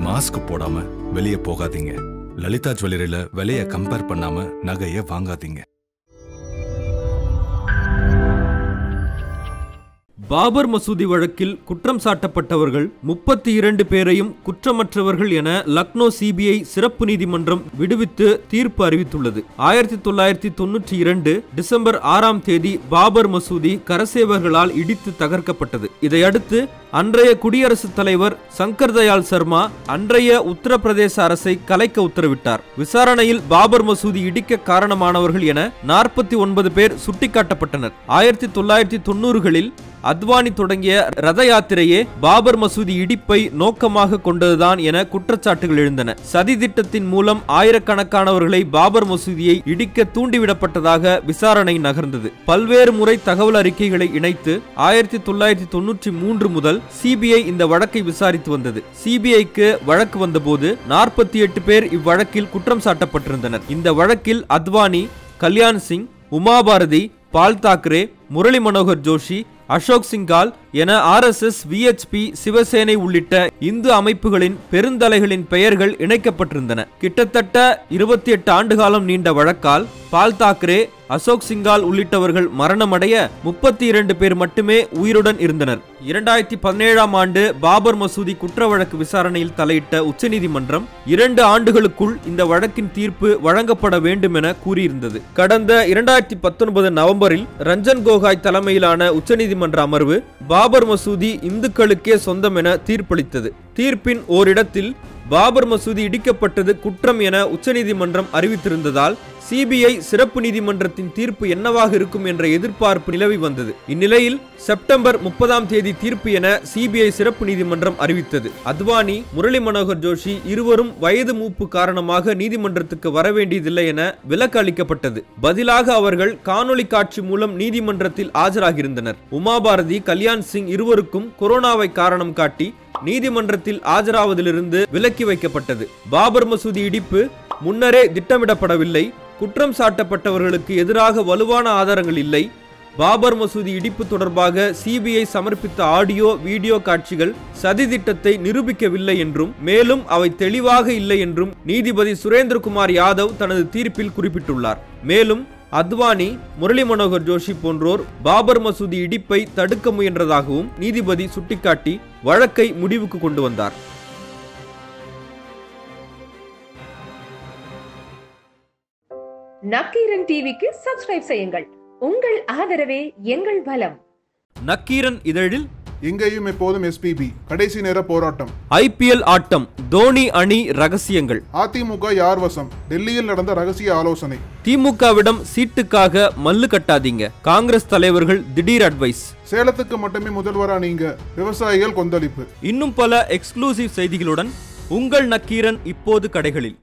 mask போடாம வெளியே போகாதீங்க லலிதா ஜுவல்லரியில விலைய கம்பேர் பண்ணாம நகைய வாங்காதீங்க பாபர் மசூதி வழக்கில் குற்றம் சாட்டப்பட்டவர்கள் முப்பத்தி இரண்டு பேரையும் குற்றமற்றவர்கள் என லக்னோ சிபிஐ சிறப்பு நீதிமன்றம் விடுவித்து தீர்ப்பு அறிவித்துள்ளது ஆயிரத்தி தொள்ளாயிரத்தி தொன்னூற்றி இரண்டு டிசம்பர் ஆறாம் தேதி பாபர் மசூதி கரசேவர்களால் இடித்து தகர்க்கப்பட்டது இதையடுத்து அன்றைய குடியரசுத் தலைவர் சங்கர் தயாள் சர்மா அன்றைய உத்தரப்பிரதேச அரசை கலைக்க உத்தரவிட்டார் விசாரணையில் பாபர் மசூதி இடிக்க காரணமானவர்கள் என நாற்பத்தி ஒன்பது பேர் சுட்டிக்காட்டப்பட்டனர் ஆயிரத்தி தொள்ளாயிரத்தி தொண்ணூறுகளில் அத்வானி தொடங்கிய ரத யாத்திரையே பாபர் மசூதி இடிப்பை நோக்கமாக கொண்டதுதான் என குற்றச்சாட்டுகள் எழுந்தன சதி திட்டத்தின் மூலம் ஆயிரக்கணக்கானவர்களை பாபர் மசூதியை இடிக்க தூண்டிவிடப்பட்டதாக விசாரணை நகர்ந்தது பல்வேறு முறை தகவல் அறிக்கைகளை இணைத்து ஆயிரத்தி தொள்ளாயிரத்தி தொன்னூற்றி மூன்று முதல் சிபிஐ இந்த வழக்கை விசாரித்து வந்தது சிபிஐக்கு வழக்கு வந்தபோது நாற்பத்தி எட்டு பேர் இவ்வழக்கில் குற்றம் சாட்டப்பட்டிருந்தனர் இந்த வழக்கில் அத்வானி கல்யாண் சிங் உமாபாரதி பால் தாக்கரே முரளி மனோகர் ஜோஷி அசோக் சிங்கால் என ஆர்எஸ்எஸ் விஎச்பி சிவசேனை உள்ளிட்ட இந்து அமைப்புகளின் பெருந்தலைகளின் பெயர்கள் இணைக்கப்பட்டிருந்தன கிட்டத்தட்ட இருபத்தி எட்டு ஆண்டுகாலம் நீண்ட வழக்கால் பால் தாக்கரே அசோக் சிங்கால் உள்ளிட்டவர்கள் மரணமடைய முப்பத்தி இரண்டு பேர் மட்டுமே உயிருடன் இருந்தனர் இரண்டாயிரத்தி பதினேழாம் ஆண்டு பாபர் மசூதி குற்ற வழக்கு விசாரணையில் தலையிட்ட உச்சநீதிமன்றம் இரண்டு ஆண்டுகளுக்குள் இந்த வழக்கின் தீர்ப்பு வழங்கப்பட வேண்டும் என கூறியிருந்தது கடந்த இரண்டாயிரத்தி பத்தொன்பது நவம்பரில் ரஞ்சன் கோகாய் தலைமையிலான உச்சநீதிமன்ற அமர்வு பாபர் மசூதி இந்துக்களுக்கே சொந்தம் என தீர்ப்பளித்தது தீர்ப்பின் ஓரிடத்தில் பாபர் மசூதி இடிக்கப்பட்டது குற்றம் என உச்சநீதிமன்றம் அறிவித்திருந்ததால் சிபிஐ சிறப்பு நீதிமன்றத்தின் தீர்ப்பு என்னவாக இருக்கும் என்ற எதிர்பார்ப்பு நிலவி வந்தது இந்நிலையில் செப்டம்பர் முப்பதாம் தேதி தீர்ப்பு என சிபிஐ சிறப்பு நீதிமன்றம் அறிவித்தது அத்வானி முரளி மனோகர் ஜோஷி இருவரும் வயது மூப்பு காரணமாக நீதிமன்றத்துக்கு வர வேண்டியதில்லை என விலக்கு அளிக்கப்பட்டது பதிலாக அவர்கள் காணொளி காட்சி மூலம் நீதிமன்றத்தில் ஆஜராகியிருந்தனர் உமாபாரதி கல்யாண் சிங் இருவருக்கும் கொரோனாவை காரணம் காட்டி நீதிமன்றத்தில் ஆஜராவதிலிருந்து விலக்கி வைக்கப்பட்டது பாபர் மசூதி இடிப்பு முன்னரே திட்டமிடப்படவில்லை குற்றம் சாட்டப்பட்டவர்களுக்கு எதிராக வலுவான ஆதாரங்கள் இல்லை பாபர் மசூதி இடிப்பு தொடர்பாக சிபிஐ சமர்ப்பித்த ஆடியோ வீடியோ காட்சிகள் சதி திட்டத்தை நிரூபிக்கவில்லை என்றும் மேலும் அவை தெளிவாக இல்லை என்றும் நீதிபதி சுரேந்திரகுமார் யாதவ் தனது தீர்ப்பில் குறிப்பிட்டுள்ளார் மேலும் அத்வானி முரளி மனோகர் ஜோஷி போன்றோர் பாபர் மசூதி இடிப்பை தடுக்க முயன்றதாகவும் நீதிபதி சுட்டிக்காட்டி வழக்கை முடிவுக்கு கொண்டு வந்தார் நக்கீரன் டிவிக்கு சப்ஸ்கிரைப் செய்யுங்கள் உங்கள் ஆதரவே எங்கள் பலம் நக்கீரன் இதழில் இங்கேயும் எப்போதும் எஸ்பிபி கடைசி நேர போராட்டம் ஐபிஎல் ஆட்டம் தோனி அணி ரகசியங்கள் அதிமுக யார் வசம் டெல்லியில் நடந்த ரகசிய ஆலோசனை திமுகவிடம் சீட்டுக்காக மல்லு கட்டாதீங்க காங்கிரஸ் தலைவர்கள் திடீர் அட்வைஸ் சேலத்துக்கு மட்டுமே முதல்வரா நீங்க விவசாயிகள் கொந்தளிப்பு இன்னும் பல எக்ஸ்க்ளூசிவ் செய்திகளுடன் உங்கள் நக்கீரன் இப்போது கடைகளில்